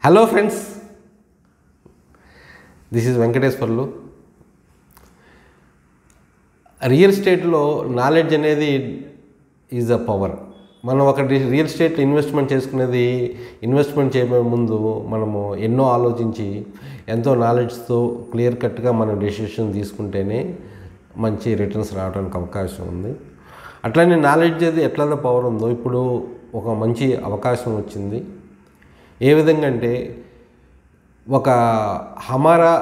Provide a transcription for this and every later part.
hello friends this is Venkateswarlu real ఎస్టేట్లో knowledge అనేది is a power మనం ఒక రియల్ ఎస్టేట్ ఇన్వెస్ట్మెంట్ చేసుకునేది ఇన్వెస్ట్మెంట్ చేయబోయే ముందు మనము ఎన్నో ఆలోచించి ఎంతో నాలెడ్జ్తో క్లియర్ కట్గా మనం డెసిషన్ తీసుకుంటేనే మంచి రిటర్న్స్ రావడానికి అవకాశం ఉంది అట్లనే నాలెడ్జ్ అది ఎట్లా పవర్ ఉందో ఇప్పుడు ఒక మంచి అవకాశం వచ్చింది ఏ విధంగా అంటే ఒక హమారా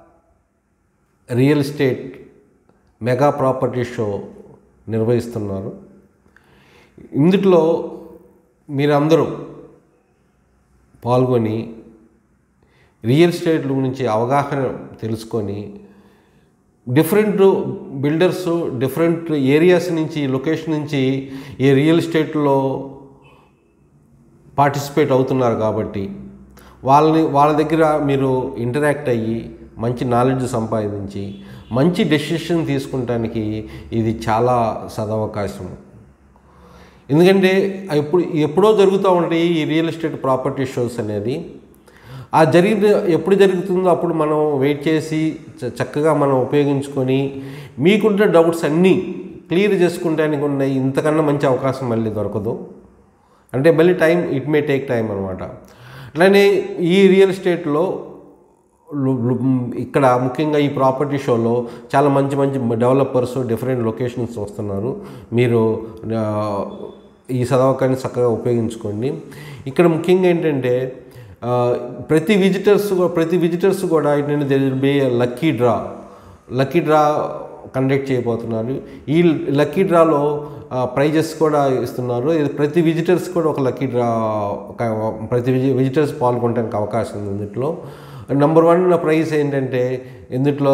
real estate mega property show నిర్వహిస్తున్నారు ఇందులో మీరందరూ పాల్గొని రియల్ ఎస్టేట్ గురించి అవగాహన తెలుసుకొని డిఫరెంట్ బిల్డర్స్ డిఫరెంట్ ఏరియాస్ నుంచి లొకేషన్ నుంచి ఈ రియల్ ఎస్టేట్లో పార్టిసిపేట్ అవుతున్నారు కాబట్టి వాళ్ళని వాళ్ళ దగ్గర మీరు ఇంటరాక్ట్ అయ్యి మంచి నాలెడ్జ్ సంపాదించి మంచి డెసిషన్ తీసుకుంటానికి ఇది చాలా సదవకాశం ఎందుకంటే ఎప్పుడు ఎప్పుడో జరుగుతూ ఉంటాయి ఈ రియల్ ఎస్టేట్ ప్రాపర్టీ షోస్ అనేది ఆ జరిగిన ఎప్పుడు జరుగుతుందో అప్పుడు మనం వెయిట్ చేసి చ- చక్కగా మనం ఉపయోగించుకొని మీకున్న డౌట్స్ అన్నీ క్లియర్ చేసుకుంటానికి ఉన్న ఇంతకన్నా మంచి అవకాశం మళ్ళీ దొరకదు అంటే మళ్ళీ time it may take time అనమాట అట్లానే ఈ రియల్ ఎస్టేట్లో లు- లు- ఇక్కడ ముఖ్యంగా ఈ ప్రాపర్టీ షోలో చాలా మంచి మంచి డెవలపర్స్ డిఫరెంట్ లొకేషన్స్ వస్తున్నారు మీరు ఆ, ఈ సదవకాన్ని చక్కగా ఉపయోగించుకోండి ఇక్కడ ముఖ్యంగా ఏంటంటే ఆ, ప్రతి విజిటర్స్ ప్రతి విజిటర్స్ కూడా ఏంటంటే there will be lucky draw lucky draw conduct చేయబోతున్నారు ఈ లక్కీ డ్రాలో ప్రైజెస్ కూడా ఇస్తున్నారు ఇది ప్రతి విజిటర్స్ కూడా ఒక లక్కీ డ్రా ఒక ప్రతి విజి విజిటర్స్ పాల్గొనడానికి అవకాశం ఉంది ఇందులో నెంబర్ వన్ ప్రైజ్ ఏంటంటే ఇందులో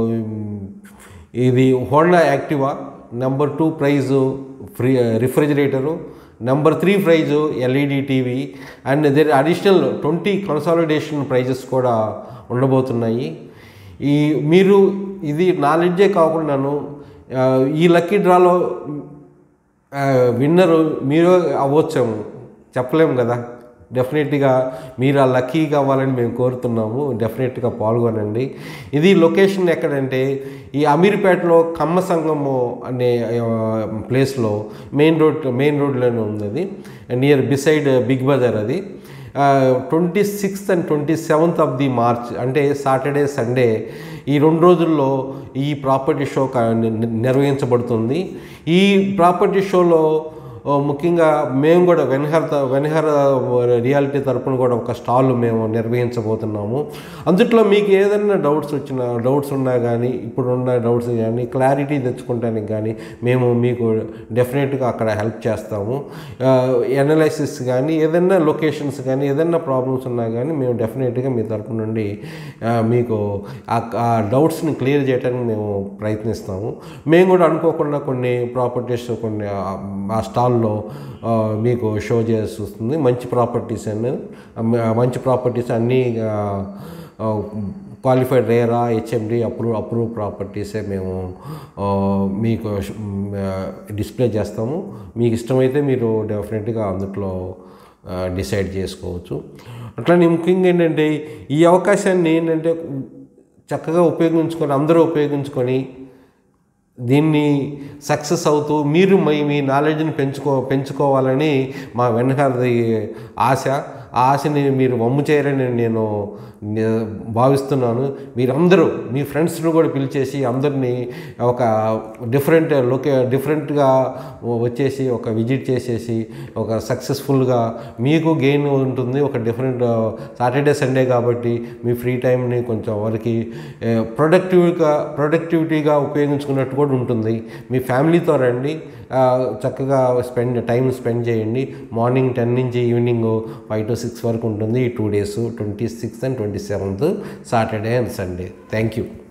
ఇది Honda Activa number two prize free refrigerator number three prize LED TV and there additional twenty consolidation prizes కూడా ఉండబోతున్నాయి ఈ మీరు ఇది నాలెడ్జే కాకుండాను ఆ, ఈ లక్కీ డ్రాలో విన్నరు మీరు అవ్వచ్చాము చెప్పలేము కదా డెఫినెట్గా మీరు ఆ లక్కీ కావాలని మేము కోరుతున్నాము డెఫినెట్గా పాల్గొనండి ఇది లొకేషన్ ఎక్కడంటే ఈ అమీర్పేటలో కమ్మ సంగము అనే ఆ, ప్లేస్లో మెయిన్ రోడ్ మెయిన్ రోడ్లోనే ఉంది అది నియర్ బిసైడ్ బిగ్ బజార్ అది twenty sixth and twenty seventh of the March అంటే సాటర్డే సండే ఈ రెండు రోజుల్లో ఈ ప్రాపర్టీ షో క- ని- నిర్వహించబడుతుంది ఈ ప్రాపర్టీ షోలో ఓ, ముఖ్యంగా మేము కూడా వెన్హర్ త- వెన్హర్ రియాలిటీ తరపున కూడా ఒక స్టాల్ మేము నిర్వహించబోతున్నాము అందుట్లో మీకు ఏదైనా డౌట్స్ వచ్చినా డౌట్స్ ఉన్నా కానీ ఇప్పుడు ఉన్న డౌట్స్ కానీ క్లారిటీ తెచ్చుకోవడానికి కానీ మేము మీకు డెఫినెట్గా అక్కడ హెల్ప్ చేస్తాము ఎనలైసిస్ కానీ ఏదైనా లొకేషన్స్ కానీ ఏదైనా ప్రాబ్లమ్స్ ఉన్నా కానీ మేము డెఫినెట్గా మీ తరపు నుండి ఆ, మీకు ఆ- ఆ డౌట్స్ని క్లియర్ చేయడానికి మేము ప్రయత్నిస్తాము మేము కూడా అనుకోకుండా కొన్ని ప్రాపర్టీస్ కొన్ని ఆ- ఆ స్టాల్లో ఆ, మీకు షో చేసి వస్తుంది మంచి ప్రాపర్టీస్ అన్నీ మంచి ప్రాపర్టీస్ అన్నీ qualified RERA HMD approve approve ప్రాపర్టీసే మేము ఆ, మీకు డిస్ప్లే చేస్తాము మీకు ఇష్టమైతే మీరు డెఫినెట్గా అందులో డిసైడ్ చేసుకోవచ్చు అట్లనే ముఖ్యంగా ఏంటంటే ఈ అవకాశాన్ని ఏంటంటే చక్కగా ఉపయోగించుకొని అందరూ ఉపయోగించుకొని దీన్ని సక్సెస్ అవుతూ మీరు మీ మీ నాలెడ్జ్ని పెంచుకో పెంచుకోవాలని మా వెనకాలది ఆశ ఆ ఆశని మీరు వమ్ము చేయరని నేను నే- భావిస్తున్నాను మీరందరూ మీ ఫ్రెండ్స్ని కూడా పిలిచేసి అందరినీ ఒక డిఫరెంట్ లొకే డిఫరెంట్గా వచ్చేసి ఒక విజిట్ చేసేసి ఒక సక్సెస్ఫుల్గా మీకు గెయిన్ ఉంటుంది ఒక డిఫరెంట్ సాటర్డే సండే కాబట్టి మీ ఫ్రీ టైంని కొంచెం వరకు ప్రొడక్టివ్గా ప్రొడక్టివిటీగా ఉపయోగించుకున్నట్టు కూడా ఉంటుంది మీ ఫ్యామిలీతో రండి ఆ, చక్కగా స్పెండ్ టైం స్పెండ్ చేయండి మార్నింగ్ టెన్ నుంచి ఈవినింగ్ ఫైవ్ టు సిక్స్ వరకు ఉంటుంది ఈ two days twenty sixth and twenty seventh Saturday and Sunday thank you